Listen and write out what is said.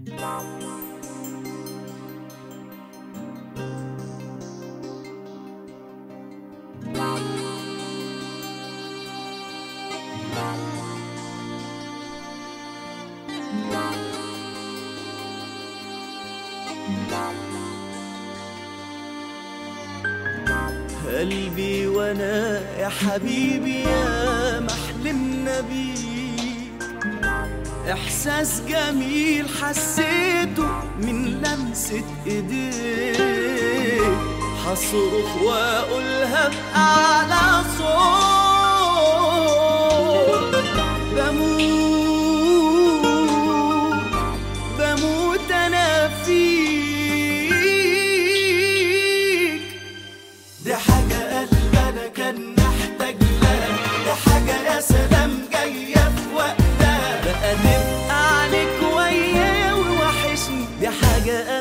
قلبي وانا يا حبيبي يا محلمنا بيك احساس جميل حسيته من لمسة ايديك هصرخ واقولها بأعلى صوت بموت بموت انا فيك دي حاجة قلبنا كان محتاج لها دي حاجة يا سلام جاية في وقتها بقى نبقى عليك وياه ووحشني دي حاجة